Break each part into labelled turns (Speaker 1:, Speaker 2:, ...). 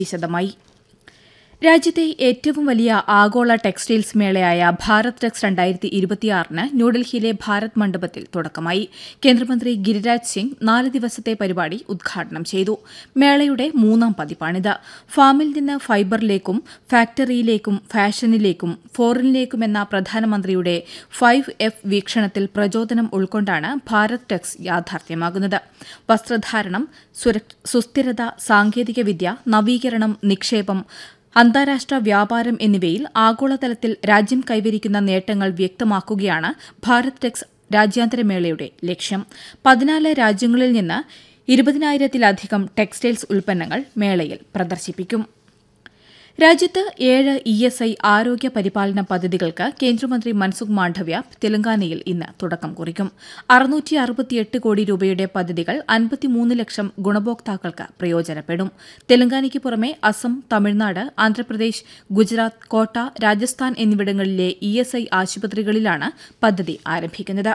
Speaker 1: വിശദമായി രാജ്യത്തെ ഏറ്റവും വലിയ ആഗോള ടെക്സ്റ്റൈൽസ് മേളയായ ഭാരത് ടെക്സ് രണ്ടായിരത്തി ഇരുപത്തിയാറിന് ന്യൂഡൽഹിയിലെ ഭാരത് മണ്ഡപത്തിൽ തുടക്കമായി കേന്ദ്രമന്ത്രി ഗിരിരാജ് സിംഗ് നാല് ദിവസത്തെ പരിപാടി ഉദ്ഘാടനം ചെയ്തു മേളയുടെ മൂന്നാം പതിപ്പാണിത് ഫാമിൽ നിന്ന് ഫൈബറിലേക്കും ഫാക്ടറിയിലേക്കും ഫാഷനിലേക്കും ഫോറിനിലേക്കുമെന്ന പ്രധാനമന്ത്രിയുടെ ഫൈവ് എഫ് വീക്ഷണത്തിൽ പ്രചോദനം ഉൾക്കൊണ്ടാണ് ഭാരത് ടെക്സ് യാഥാർത്ഥ്യമാകുന്നത് വസ്ത്രധാരണം സുസ്ഥിരത സാങ്കേതികവിദ്യ നവീകരണം നിക്ഷേപം അന്താരാഷ്ട്ര വ്യാപാരം എന്നിവയിൽ ആഗോളതലത്തിൽ രാജ്യം കൈവരിക്കുന്ന നേട്ടങ്ങൾ വ്യക്തമാക്കുകയാണ് ഭാരത് ടെക്സ് രാജ്യാന്തരമേളയുടെ ലക്ഷ്യം പതിനാല് രാജ്യങ്ങളിൽ നിന്ന് ഇരുപതിനായിരത്തിലധികം ടെക്സ്റ്റൈൽസ് ഉൽപ്പന്നങ്ങൾ മേളയിൽ പ്രദർശിപ്പിക്കും രാജ്യത്ത് ഏഴ് ഇ എസ് ഐ ആരോഗ്യ പരിപാലന പദ്ധതികൾക്ക് കേന്ദ്രമന്ത്രി മൻസുഖ് മാണ്ഡവ്യ തെലങ്കാനയിൽ ഇന്ന് തുടക്കം കുറിക്കും അറുന്നൂറ്റി അറുപത്തിയെട്ട് കോടി രൂപയുടെ പദ്ധതികൾ അൻപത്തിമൂന്ന് ലക്ഷം ഗുണഭോക്താക്കൾക്ക് പ്രയോജനപ്പെടും തെലങ്കാനയ്ക്ക് പുറമെ അസം തമിഴ്നാട് ആന്ധ്രാപ്രദേശ് ഗുജറാത്ത് കോട്ട രാജസ്ഥാൻ എന്നിവിടങ്ങളിലെ ഇ എസ് ഐ ആശുപത്രികളിലാണ് പദ്ധതി ആരംഭിക്കുന്നത്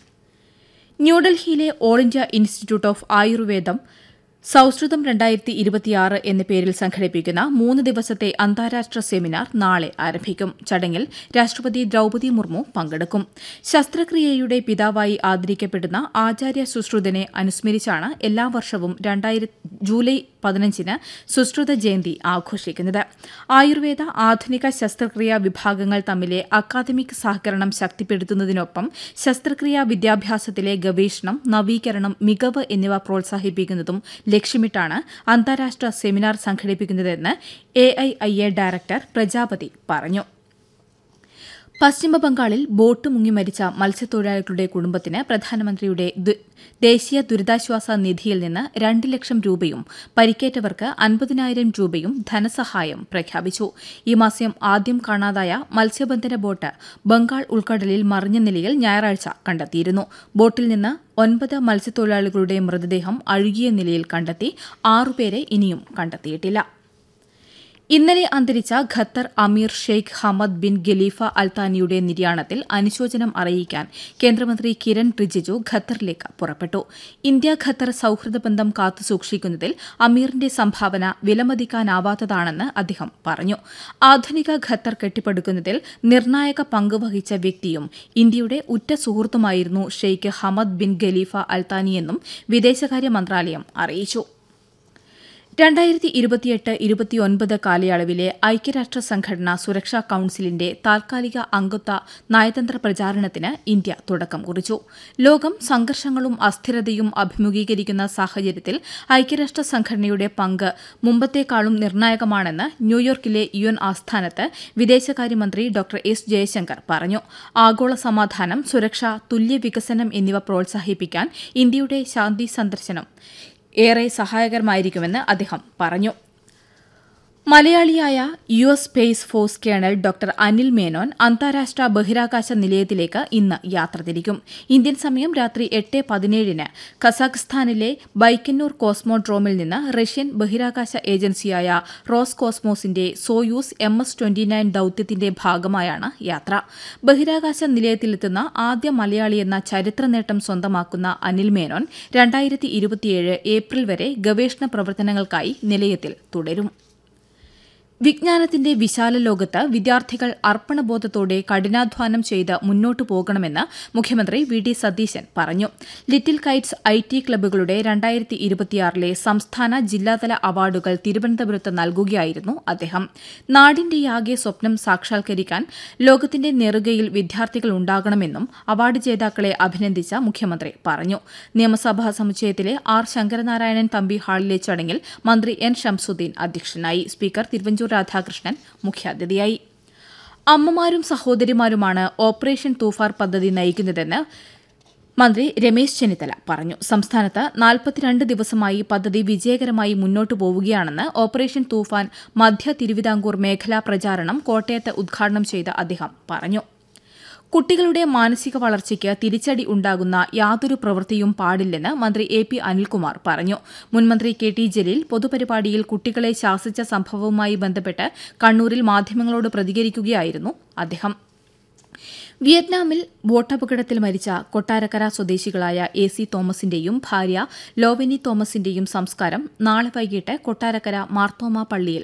Speaker 1: ന്യൂഡൽഹിയിലെ ഓൾ ഇന്ത്യ ഇൻസ്റ്റിറ്റ്യൂട്ട് ഓഫ് ആയുർവേദം സൌഹൃദം രണ്ടായിരത്തി ഇരുപത്തിയാറ് എന്ന പേരിൽ സംഘടിപ്പിക്കുന്ന മൂന്ന് ദിവസത്തെ അന്താരാഷ്ട്ര സെമിനാർ നാളെ ആരംഭിക്കും ചടങ്ങിൽ രാഷ്ട്രപതി ദ്രൌപതി മുർമു പങ്കെടുക്കും ശസ്ത്രക്രിയയുടെ പിതാവായി ആദരിക്കപ്പെടുന്ന ആചാര്യ സുശ്രുതനെ അനുസ്മരിച്ചാണ് എല്ലാ വർഷവും ജൂലൈ പതിനഞ്ചിന് സുശ്രുത ജയന്തി ആഘോഷിക്കുന്നത് ആയുർവേദ ആധുനിക ശസ്ത്രക്രിയാ വിഭാഗങ്ങൾ തമ്മിലെ അക്കാദമിക് സഹകരണം ശക്തിപ്പെടുത്തുന്നതിനൊപ്പം ശസ്ത്രക്രിയാ വിദ്യാഭ്യാസത്തിലെ ഗവേഷണം നവീകരണം മികവ് എന്നിവ പ്രോത്സാഹിപ്പിക്കുന്നതും ലക്ഷ്യമിട്ടാണ് അന്താരാഷ്ട്ര സെമിനാർ സംഘടിപ്പിക്കുന്നതെന്ന് A I I A director Prajapati പറഞ്ഞു പശ്ചിമബംഗാളിൽ ബോട്ട് മുങ്ങി മരിച്ച മത്സ്യത്തൊഴിലാളികളുടെ കുടുംബത്തിന് പ്രധാനമന്ത്രിയുടെ ദേശീയ ദുരിതാശ്വാസ നിധിയിൽ നിന്ന് രണ്ട് ലക്ഷം രൂപയും പരിക്കേറ്റവർക്ക് അൻപതിനായിരം രൂപയും ധനസഹായം പ്രഖ്യാപിച്ചു ഈ മാസം ആദ്യം കാണാതായ മത്സ്യബന്ധന ബോട്ട് ബംഗാൾ ഉൾക്കടലിൽ മറിഞ്ഞ നിലയിൽ ഞായറാഴ്ച കണ്ടെത്തിയിരുന്നു ബോട്ടിൽ നിന്ന് ഒൻപത് മത്സ്യത്തൊഴിലാളികളുടെ മൃതദേഹം അഴുകിയ നിലയിൽ കണ്ടെത്തി ആറുപേരെ ഇനിയും കണ്ടെത്തിയിട്ടില്ല ഇന്നലെ അന്തരിച്ച ഖത്തർ അമീർ ഷെയ്ഖ് ഹമദ് ബിൻ ഖലീഫ അൽത്താനിയുടെ നിര്യാണത്തിൽ അനുശോചനം അറിയിക്കാൻ കേന്ദ്രമന്ത്രി കിരൺ റിജിജു ഖത്തറിലേക്ക് പുറപ്പെട്ടു ഇന്ത്യ ഖത്തർ സൌഹൃദ ബന്ധം കാത്തുസൂക്ഷിക്കുന്നതിൽ അമീറിന്റെ സംഭാവന വിലമതിക്കാനാവാത്തതാണെന്ന് അദ്ദേഹം പറഞ്ഞു ആധുനിക ഖത്തർ കെട്ടിപ്പടുക്കുന്നതിൽ നിർണായക പങ്ക് വഹിച്ച വ്യക്തിയും ഇന്ത്യയുടെ ഉറ്റ സുഹൃത്തുമായിരുന്നു ഷെയ്ഖ് ഹമദ് ബിൻ ഖലീഫ അൽത്താനിയെന്നും വിദേശകാര്യ മന്ത്രാലയം അറിയിച്ചു രണ്ടായിരത്തി ഇരുപത്തിയെട്ട് ഇരുപത്തിയൊൻപത് കാലയളവിലെ ഐക്യരാഷ്ട്ര സംഘടന സുരക്ഷാ കൌൺസിലിന്റെ താൽക്കാലിക അംഗത്വ നയതന്ത്ര പ്രചാരണത്തിന് ഇന്ത്യ തുടക്കം കുറിച്ചു ലോകം സംഘർഷങ്ങളും അസ്ഥിരതയും അഭിമുഖീകരിക്കുന്ന സാഹചര്യത്തിൽ ഐക്യരാഷ്ട്ര സംഘടനയുടെ പങ്ക് മുമ്പത്തേക്കാളും നിർണായകമാണെന്ന് ന്യൂയോർക്കിലെ യു എൻ ആസ്ഥാനത്ത് വിദേശകാര്യമന്ത്രി ഡോക്ടർ എസ് ജയശങ്കർ പറഞ്ഞു ആഗോള സമാധാനം സുരക്ഷ തുല്യ വികസനം എന്നിവ പ്രോത്സാഹിപ്പിക്കാൻ ഇന്ത്യയുടെ ശാന്തി സന്ദർശനം ഏറെ സഹായകരമായിരിക്കുമെന്ന് അദ്ദേഹം പറഞ്ഞു മലയാളിയായ U S space force colonel doctor Anil Menon അന്താരാഷ്ട്ര ബഹിരാകാശ നിലയത്തിലേക്ക് ഇന്ന് യാത്ര തിരിക്കും ഇന്ത്യൻ സമയം രാത്രി എട്ട് പതിനേഴിന് കസാഖ്സ്ഥാനിലെ ബൈക്കന്നൂർ കോസ്മോഡ്രോമിൽ നിന്ന് റഷ്യൻ ബഹിരാകാശ ഏജൻസിയായ റോസ് കോസ്മോസിന്റെ Soyuz M S twenty nine ദൌത്യത്തിന്റെ ഭാഗമായാണ് യാത്ര ബഹിരാകാശ നിലയത്തിലെത്തുന്ന ആദ്യ മലയാളിയെന്ന ചരിത്ര നേട്ടം സ്വന്തമാക്കുന്ന അനിൽ മേനോൻ രണ്ടായിരത്തി ഇരുപത്തിയേഴ് ഏപ്രിൽ വരെ ഗവേഷണ പ്രവർത്തനങ്ങൾക്കായി നിലയത്തിൽ തുടരും വിജ്ഞാനത്തിന്റെ വിശാല ലോകത്ത് വിദ്യാർത്ഥികൾ അർപ്പണബോധത്തോടെ കഠിനാധ്വാനം ചെയ്ത് മുന്നോട്ടു പോകണമെന്ന് മുഖ്യമന്ത്രി വി ഡി സതീശൻ പറഞ്ഞു ലിറ്റിൽ കൈറ്റ്സ് ഐ ടി ക്ലബ്ബുകളുടെ രണ്ടായിരത്തി ഇരുപത്തിയാറിലെ സംസ്ഥാന ജില്ലാതല അവാർഡുകൾ തിരുവനന്തപുരത്ത് നൽകുകയായിരുന്നു അദ്ദേഹം നാടിന്റെയാകെ സ്വപ്നം സാക്ഷാത്കരിക്കാൻ ലോകത്തിന്റെ നെറുകയിൽ വിദ്യാർത്ഥികൾ ഉണ്ടാകണമെന്നും അവാർഡ് ജേതാക്കളെ അഭിനന്ദിച്ച മുഖ്യമന്ത്രി പറഞ്ഞു നിയമസഭാ സമുച്ചയത്തിലെ ആർ ശങ്കരനാരായണൻ തമ്പി ഹാളിലെ ചടങ്ങിൽ മന്ത്രി എൻ ഷംസുദ്ദീൻ അധ്യക്ഷനായി സ്പീക്കർ തിരുവഞ്ചൂർ രാധാകൃഷ്ണൻ മുഖ്യാതിഥിയായി അമ്മമാരും സഹോദരിമാരുമാണ് ഓപ്പറേഷൻ തൂഫാർ പദ്ധതി നയിക്കുന്നതെന്ന് മന്ത്രി രമേശ് ചെന്നിത്തല പറഞ്ഞു സംസ്ഥാനത്ത് നാൽപ്പത്തിരണ്ട് ദിവസമായി പദ്ധതി വിജയകരമായി മുന്നോട്ടു പോവുകയാണെന്ന് ഓപ്പറേഷൻ തൂഫാൻ മധ്യ തിരുവിതാംകൂർ മേഖലാ പ്രചാരണം കോട്ടയത്ത് ഉദ്ഘാടനം ചെയ്ത അദ്ദേഹം പറഞ്ഞു കുട്ടികളുടെ മാനസിക വളർച്ചയ്ക്ക് തിരിച്ചടി ഉണ്ടാകുന്ന യാതൊരു പ്രവൃത്തിയും പാടില്ലെന്ന് മന്ത്രി എ പി അനിൽകുമാർ പറഞ്ഞു മുൻമന്ത്രി കെ ടി ജലീൽ പൊതുപരിപാടിയിൽ കുട്ടികളെ ശാസിച്ച സംഭവവുമായി ബന്ധപ്പെട്ട് കണ്ണൂരിൽ മാധ്യമങ്ങളോട് പ്രതികരിക്കുകയായിരുന്നു അദ്ദേഹം വിയറ്റ്നാമിൽ ബോട്ടപകടത്തിൽ മരിച്ച കൊട്ടാരക്കര സ്വദേശികളായ എ സി തോമസിന്റെയും ഭാര്യ ലോവനി തോമസിന്റെയും സംസ്കാരം നാളെ വൈകിട്ട് കൊട്ടാരക്കര മാർത്തോമ പള്ളിയിൽ